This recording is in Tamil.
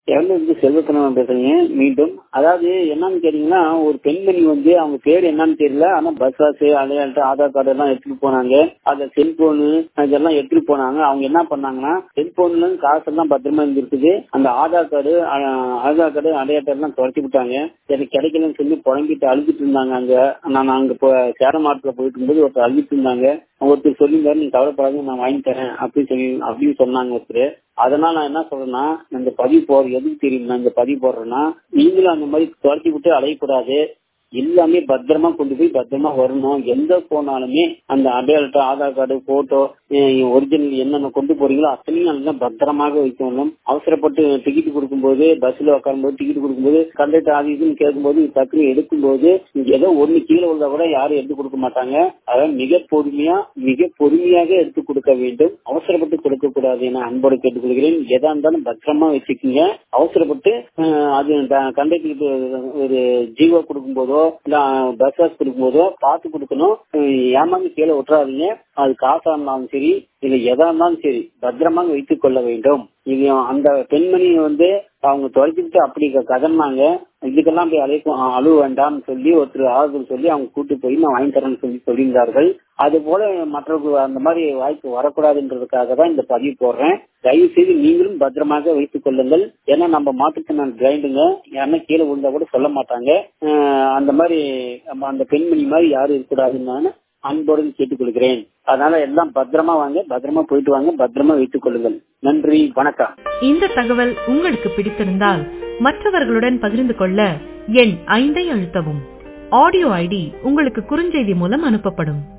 இறந்ததுக்கு செல்வத்தனம் பேசுறீங்க மீண்டும் அதாவது என்னன்னு கேட்டீங்கன்னா ஒரு பெண்மணி வந்து அவங்க பேர் என்னன்னு தெரியல ஆனா பஸ் பாஸ் அடையாள ஆதார் கார்டு எல்லாம் எடுத்துட்டு போனாங்க அந்த செல்போனு இதெல்லாம் எடுத்துட்டு போனாங்க அவங்க என்ன பண்ணாங்கன்னா செல்போன்ல காசு எல்லாம் பத்திரமா இருந்திருக்குது அந்த ஆதார் கார்டு ஆதார் கார்டு அடையாள எல்லாம் துரத்தி விட்டாங்க எனக்கு கிடைக்கலன்னு சொல்லி புழங்கிட்டு அழுதுட்டு இருந்தாங்க அங்க நான் அங்க சேரமாட்டுல போயிட்டு இருக்கும்போது ஒருத்தர் அழுதுட்டு இருந்தாங்க ஒருத்தர் சொல்லியிருந்தாரு நீங்க கவலைப்படாதீங்க நான் வாங்கி தரேன் அப்படின்னு சொல்லி அப்படின்னு சொன்னாங்க ஒருத்தர் அதனால நான் என்ன சொல்றேன்னா இந்த பதிவு போடுற எதுக்கு தெரியுமா இந்த பதிவு போடுறேன்னா நீங்களும் அந்த மாதிரி துரத்தி விட்டு அலையக்கூடாது எல்லாமே பத்திரமா கொண்டு போய் பத்திரமா வரணும் எங்க போனாலுமே அந்த அடையாள ஆதார் கார்டு போட்டோ ஒரிஜினல் என்னென்ன கொண்டு போறீங்களோ அத்தனையும் நல்லா பத்திரமாக வைக்கணும் அவசரப்பட்டு டிக்கெட் கொடுக்கும்போது பஸ்ல உட்காரும்போது டிக்கெட் கொடுக்கும்போது கண்டக்டர் ஆதி இதுன்னு கேட்கும்போது டக்குனு எடுக்கும்போது ஏதோ ஒண்ணு கீழே விழுந்தா கூட யாரும் எடுத்து கொடுக்க மாட்டாங்க அதாவது மிக பொறுமையா மிக பொறுமையாக எடுத்து கொடுக்க வேண்டும் அவசரப்பட்டு கொடுக்க கூடாது என அன்போடு கேட்டுக்கொள்கிறேன் எதா இருந்தாலும் பத்திரமா வச்சுக்கோங்க அவசரப்பட்டு அது கண்டக்டருக்கு ஒரு ஜீவோ கொடுக்கும் போதோ இல்ல பஸ் பாஸ் கொடுக்கும் போதோ பார்த்து கொடுக்கணும் ஏமாந்து கீழே விட்டுறாதீங்க அது காசா இருந்தாலும் சரி இல்ல எதா இருந்தாலும் சரி பத்திரமாக வைத்துக் கொள்ள வேண்டும் இது அந்த பெண்மணி வந்து அவங்க தொலைச்சிட்டு அப்படி கதர்னாங்க இதுக்கெல்லாம் போய் அழைக்கும் அழுவ வேண்டாம்னு சொல்லி ஒருத்தர் ஆறுதல் சொல்லி அவங்க கூட்டு போய் நான் வாங்கி தரேன்னு சொல்லி சொல்லியிருந்தார்கள் அது போல மற்றவர்கள் அந்த மாதிரி வாய்ப்பு வரக்கூடாதுன்றதுக்காக தான் இந்த பதிவு போடுறேன் தயவு செய்து நீங்களும் பத்திரமாக வைத்துக் கொள்ளுங்கள் ஏன்னா நம்ம மாற்றுத்திறனாளி கிரைண்டுங்க யாருன்னா கீழே விழுந்தா கூட சொல்ல மாட்டாங்க அந்த மாதிரி அந்த பெண்மணி மாதிரி யாரும் இருக்கக்கூடாதுன்னு அன்போடு கேட்டுக்கொள்கிறேன் அதனால எல்லாம் பத்திரமா வாங்க பத்திரமா போயிட்டு வாங்க பத்திரமா வைத்துக் கொள்ளுங்கள் நன்றி வணக்கம் இந்த தகவல் உங்களுக்கு பிடித்திருந்தால் மற்றவர்களுடன் பகிர்ந்து கொள்ள எண் ஐந்தை அழுத்தவும் ஆடியோ ஐடி உங்களுக்கு குறுஞ்செய்தி மூலம் அனுப்பப்படும்